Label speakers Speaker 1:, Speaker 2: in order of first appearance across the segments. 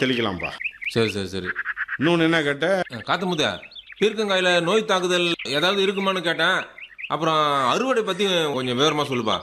Speaker 1: தெளிக்கலாம்ப்பா
Speaker 2: சரி சரி சரி
Speaker 1: இன்னொன்று என்ன கேட்ட
Speaker 2: அஹ், காத்து முத்த பீர்க்கங்காயில நோய் தாக்குதல் ஏதாவது இருக்குமான்னு கேட்டேன் அப்புறம் அறுவடை பத்தி கொஞ்சம் விவரமா சொல்லுப்பா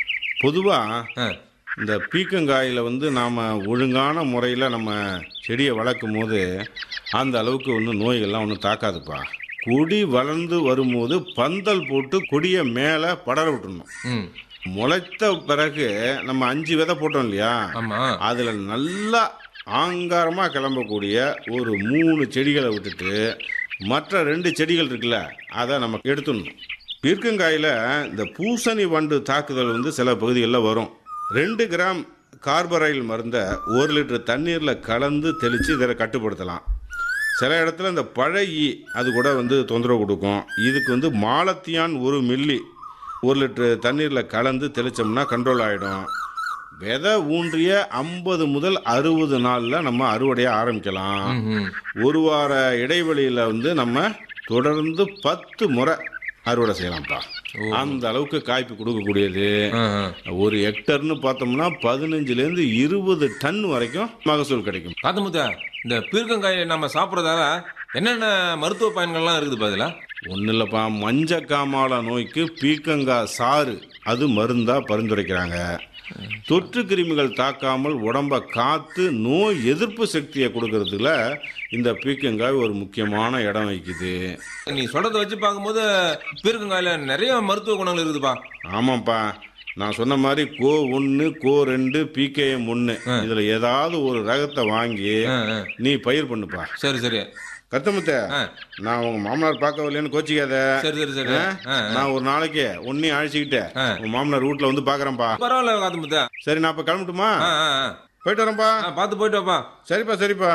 Speaker 1: பொதுவாக
Speaker 2: ஆ,
Speaker 1: இந்த பீக்கங்காயில் வந்து நாம் ஒழுங்கான முறையில் நம்ம செடியை வளர்க்கும் போது அந்த அளவுக்கு ஒன்றும் நோய்கள்லாம் ஒன்றும் தாக்காதுப்பா கொடி வளர்ந்து வரும்போது பந்தல் போட்டு கொடியை மேலே படர விட்டுடணும்
Speaker 2: ம்
Speaker 1: முளைத்த பிறகு நம்ம அஞ்சு விதை போட்டோம் இல்லையா
Speaker 2: ஆமா
Speaker 1: அதில் நல்லா ஆங்காரமாக கிளம்பக்கூடிய ஒரு மூணு செடிகளை விட்டுட்டு மற்ற ரெண்டு செடிகள் இருக்குல்ல அதை நம்ம எடுத்துடணும் பீர்க்கங்காயில் இந்த பூசணி வண்டு தாக்குதல் வந்து சில பகுதிகளில் வரும் ரெண்டு கிராம் கார்பரைல் மருந்தை ஒரு லிட்டர் தண்ணீரில் கலந்து தெளித்து இதை கட்டுப்படுத்தலாம் சில இடத்துல இந்த பழையி அது கூட வந்து தொந்தரவு கொடுக்கும் இதுக்கு வந்து மாலத்தியான் ஒரு மில்லி ஒரு லிட்டர் தண்ணீரில் கலந்து தெளித்தோம்னா கண்ட்ரோல் ஆகிடும் விதை ஊன்றிய ஐம்பது முதல் அறுபது நாளில் நம்ம அறுவடையை ஆரம்பிக்கலாம்
Speaker 2: ம், ம்.
Speaker 1: ஒரு வார இடைவெளியில் வந்து நம்ம தொடர்ந்து பத்து முறை அறுவடை செய்யலாம்ப்பா அந்த அளவுக்கு காய்ப்பு கொடுக்கக்கூடியது
Speaker 2: ஆ, ஆ.
Speaker 1: ஒரு ஹெக்டர்னு பார்த்தோம்னா பதினஞ்சுலேருந்து இருபது டன் வரைக்கும் மகசூல் கிடைக்கும்
Speaker 2: காத்து முத்த இந்த பீர்க்கங்காயை நம்ம சாப்பிட்றதால என்னென்ன மருத்துவ பயன்கள்லாம் இருக்குது பதிலா
Speaker 1: ஒன்றும் இல்லைப்பா மஞ்ச காமால நோய்க்கு பீக்கங்காய் சாறு அது மருந்தா பரிந்துரைக்கிறாங்க தொற்று கிருமிகள் தாக்காமல் உடம்ப காத்து நோய் எதிர்ப்பு சக்தியை கொடுக்கறதுல இந்த பீக்கங்காய் ஒரு முக்கியமான இடம் வகிக்குது
Speaker 2: நீ சொல்றத வச்சு பார்க்கும்போது பீர்க்கங்காயில நிறைய மருத்துவ குணங்கள் இருக்குதுப்பா
Speaker 1: ஆமாப்பா நான் சொன்ன மாதிரி கோ ஒன்று கோ ரெண்டு பிகேஎம் ஒன்று இதில் ஏதாவது ஒரு ரகத்தை வாங்கி
Speaker 2: ஆ, ஆ.
Speaker 1: நீ பயிர் பண்ணுப்பா
Speaker 2: சரி சரி
Speaker 1: கத்தமுத்த
Speaker 2: ஆ.
Speaker 1: நான் உங்க மாமனார் பார்க்க வரலன்னு கோச்சிக்காத
Speaker 2: சரி சரி சரி
Speaker 1: ஆ?
Speaker 2: ஆ,
Speaker 1: நான் ஒரு நாளைக்கு ஒன்னையும் அழைச்சிக்கிட்டு
Speaker 2: ஆ.
Speaker 1: உங்க மாமனார் வீட்ல வந்து பாக்குறேன்ப்பா
Speaker 2: பரவாயில்ல காத்து முத்த
Speaker 1: சரி நான் இப்ப கிளம்பட்டுமா
Speaker 2: ஆ, ஆ, ஆ.
Speaker 1: போயிட்டு வரேன்ப்பா
Speaker 2: ஆ, பார்த்து போயிட்டு வாப்பா
Speaker 1: சரிப்பா சரிப்பா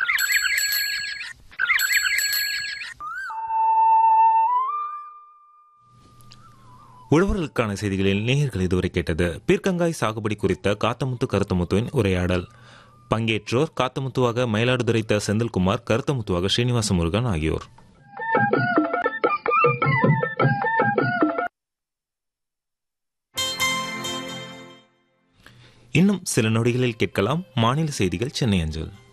Speaker 3: உழவர்களுக்கான செய்திகளில் நேயர்கள் இதுவரை கேட்டது பீர்க்கங்காய் சாகுபடி குறித்த காத்தமுத்து கருத்தமுத்துவின் உரையாடல் பங்கேற்றோர் காத்தமுத்துவாக மயிலாடுதுறை த செந்தில்குமார் கருத்தமுத்துவாக ஸ்ரீனிவாச முருகன் ஆகியோர் இன்னும் சில நொடிகளில் கேட்கலாம் மாநில செய்திகள் சென்னை அஞ்சல்